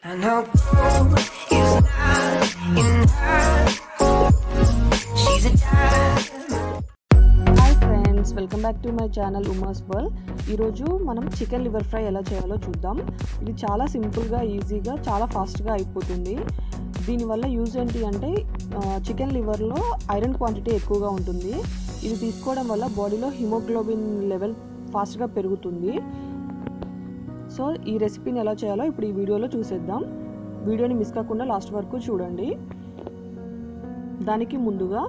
I know gold is not enough. She's a diamond. Hi friends welcome back to my channel Uma's world ఈరోజు మనం chicken liver fry ఎలా చేయాలో చూద్దాం ఇది చాలా సింపుల్గా ఈజీగా చాలా ఫాస్ట్గా అయిపోతుంది దీనివల్ల యూజ్ ఏంటి అంటే చికెన్ లివర్లో ఐరన్ క్వాంటిటీ ఎక్కువగా ఉంటుంది ఇది తీసుకోవడం వల్ల బాడీలో హిమోగ్లోబిన్ లెవెల్ ఫాస్ట్గా పెరుగుతుంది సో ఈ రెసిపీని ఎలా చేయాలో ఇప్పుడు ఈ వీడియోలో చూసేద్దాం వీడియోని మిస్ కాకుండా లాస్ట్ వరకు చూడండి దానికి ముందుగా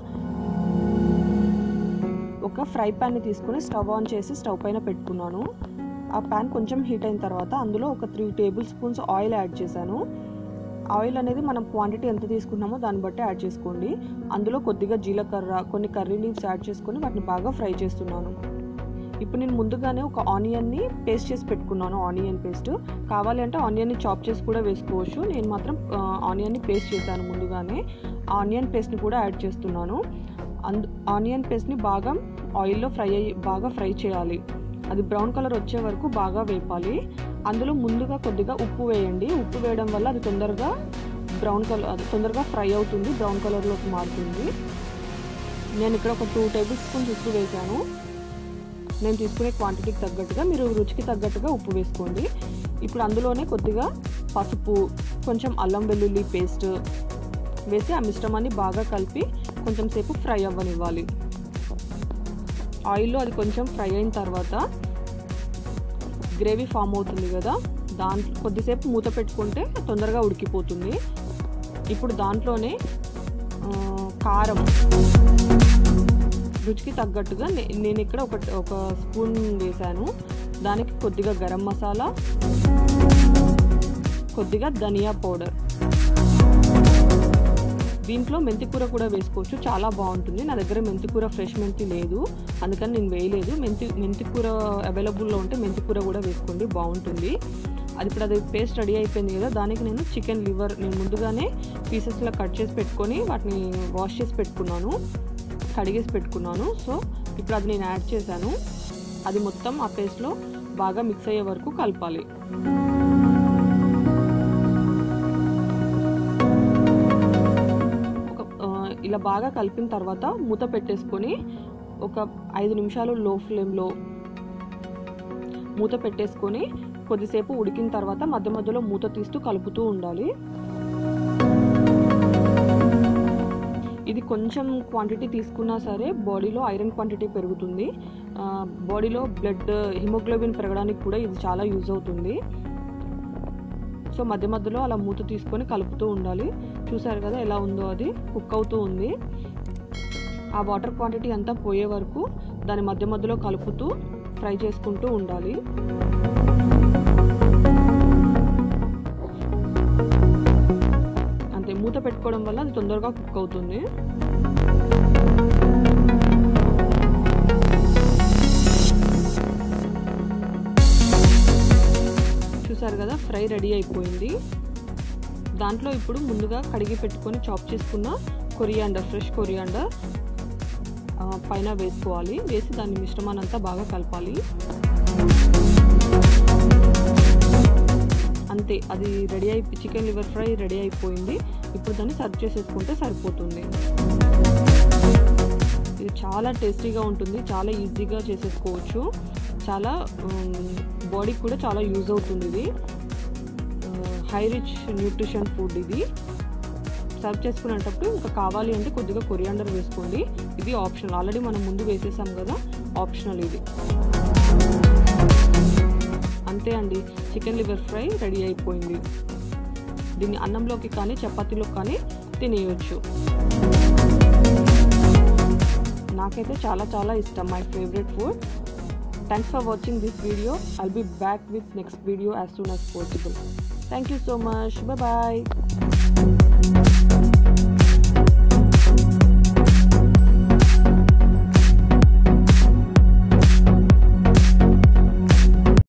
ఒక ఫ్రై ప్యాన్ని తీసుకుని స్టవ్ ఆన్ చేసి స్టవ్ పైన పెట్టుకున్నాను ఆ ప్యాన్ కొంచెం హీట్ అయిన తర్వాత అందులో ఒక three tablespoons oil add చేశాను ఆయిల్ అనేది మనం క్వాంటిటీ ఎంత తీసుకున్నామో దాన్ని బట్టి యాడ్ చేసుకోండి అందులో కొద్దిగా జీలకర్ర కొన్ని కర్రీ లీవ్స్ యాడ్ చేసుకొని వాటిని బాగా ఫ్రై చేస్తున్నాను ఇప్పుడు నేను ముందుగానే ఒక ఆనియన్ని పేస్ట్ చేసి పెట్టుకున్నాను ఆనియన్ పేస్ట్ కావాలి అంటే ఆనియన్ని చాప్ చేసి కూడా వేసుకోవచ్చు నేను మాత్రం ఆనియన్ని పేస్ట్ చేశాను ముందుగానే ఆనియన్ పేస్ట్ని కూడా యాడ్ చేస్తున్నాను అందు ఆనియన్ పేస్ట్ని బాగా ఆయిల్లో ఫ్రై అయ్యి బాగా ఫ్రై చేయాలి అది బ్రౌన్ కలర్ వచ్చే వరకు బాగా వేపాలి అందులో ముందుగా కొద్దిగా ఉప్పు వేయండి ఉప్పు వేయడం వల్ల అది తొందరగా బ్రౌన్ కలర్ అది తొందరగా ఫ్రై అవుతుంది బ్రౌన్ కలర్లోకి మారుతుంది నేను ఇక్కడ ఒక టూ టేబుల్ స్పూన్స్ ఉప్పు వేసాను నేను తీసుకునే క్వాంటిటీకి తగ్గట్టుగా మీరు రుచికి తగ్గట్టుగా ఉప్పు వేసుకోండి ఇప్పుడు అందులోనే కొద్దిగా పసుపు కొంచెం అల్లం వెల్లుల్లి పేస్ట్ వేసి ఆ మిశ్రమాన్ని బాగా కలిపి కొంచెం సేపు ఫ్రై అవ్వనివ్వాలి ఆయిల్లో అది కొంచెం ఫ్రై అయిన తర్వాత గ్రేవీ ఫామ్ అవుతుంది కదా దాంట్లో కొద్దిసేపు మూత పెట్టుకుంటే తొందరగా ఉడికిపోతుంది ఇప్పుడు దాంట్లోనే కారం రుచికి తగ్గట్టుగా నేను ఇక్కడ ఒక ఒక స్పూన్ వేసాను దానికి కొద్దిగా గరం మసాలా కొద్దిగా ధనియా పౌడర్ దీంట్లో మెంతికూర కూడా వేసుకోవచ్చు చాలా బాగుంటుంది నా దగ్గర మెంతికూర ఫ్రెష్ మెంతి లేదు అందుకని నేను వేయలేదు మెంతి మెంతికూర అవైలబుల్లో ఉంటే మెంతికూర కూడా వేసుకోండి బాగుంటుంది అది ఇప్పుడు అది పేస్ట్ రెడీ అయిపోయింది కదా దానికి నేను చికెన్ లివర్ నేను ముందుగానే పీసెస్లో కట్ చేసి పెట్టుకొని వాటిని వాష్ చేసి పెట్టుకున్నాను కడిగేసి పెట్టుకున్నాను సో ఇప్పుడు అది నేను యాడ్ చేశాను అది మొత్తం ఆ పేస్ట్లో బాగా మిక్స్ అయ్యే వరకు కలపాలి ఒక ఇలా బాగా కలిపిన తర్వాత మూత పెట్టేసుకొని ఒక ఐదు నిమిషాలు లో ఫ్లేమ్లో మూత పెట్టేసుకొని కొద్దిసేపు ఉడికిన తర్వాత మధ్య మధ్యలో మూత తీస్తూ కలుపుతూ ఉండాలి ఇది కొంచెం క్వాంటిటీ తీసుకున్నా సరే బాడీలో ఐరన్ క్వాంటిటీ పెరుగుతుంది బాడీలో బ్లడ్ హిమోగ్లోబిన్ పెరగడానికి కూడా ఇది చాలా యూజ్ అవుతుంది సో మధ్య మధ్యలో అలా మూత తీసుకొని కలుపుతూ ఉండాలి చూసారు కదా ఎలా ఉందో అది కుక్ అవుతూ ఉంది ఆ వాటర్ క్వాంటిటీ అంతా పోయే వరకు దాని మధ్య మధ్యలో కలుపుతూ ఫ్రై చేసుకుంటూ ఉండాలి అంతే మూత పెట్టుకోవడం వల్ల అది తొందరగా కుక్ అవుతుంది చూసారు కదా ఫ్రై రెడీ అయిపోయింది దాంట్లో ఇప్పుడు ముందుగా కడిగి పెట్టుకొని చాప్ చేసుకున్న కొరియాండర్ ఫ్రెష్ కొరియాండర్ పైన వేసుకోవాలి వేసి దాని మిశ్రమాన్ని అంతా బాగా కలపాలి అంతే అది రెడీ అయి చికెన్ లివర్ ఫ్రై రెడీ అయిపోయింది ఇప్పుడు దాన్ని సర్వ్ చేసేసుకుంటే సరిపోతుంది ఇది చాలా టేస్టీగా ఉంటుంది చాలా ఈజీగా చేసేసుకోవచ్చు చాలా బాడీకి కూడా చాలా యూజ్ అవుతుంది ఇది హై రిచ్ న్యూట్రిషన్ ఫుడ్ ఇది సర్వ్ చేసుకునేటప్పుడు ఇంకా కావాలి అంటే కొద్దిగా కొరియాండర్ వేసుకోండి ఇది ఆప్షనల్ ఆల్రెడీ మనం ముందు వేసేసాం కదా ఆప్షనల్ ఇది అంతే అండి చికెన్ లివర్ ఫ్రై రెడీ అయిపోయింది దీన్ని అన్నంలోకి కానీ చపాతీలోకి కానీ తినేయచ్చు నాకైతే చాలా చాలా ఇష్టం my favourite food thanks for watching this video I'll be back with next video as soon as possible thank you so much bye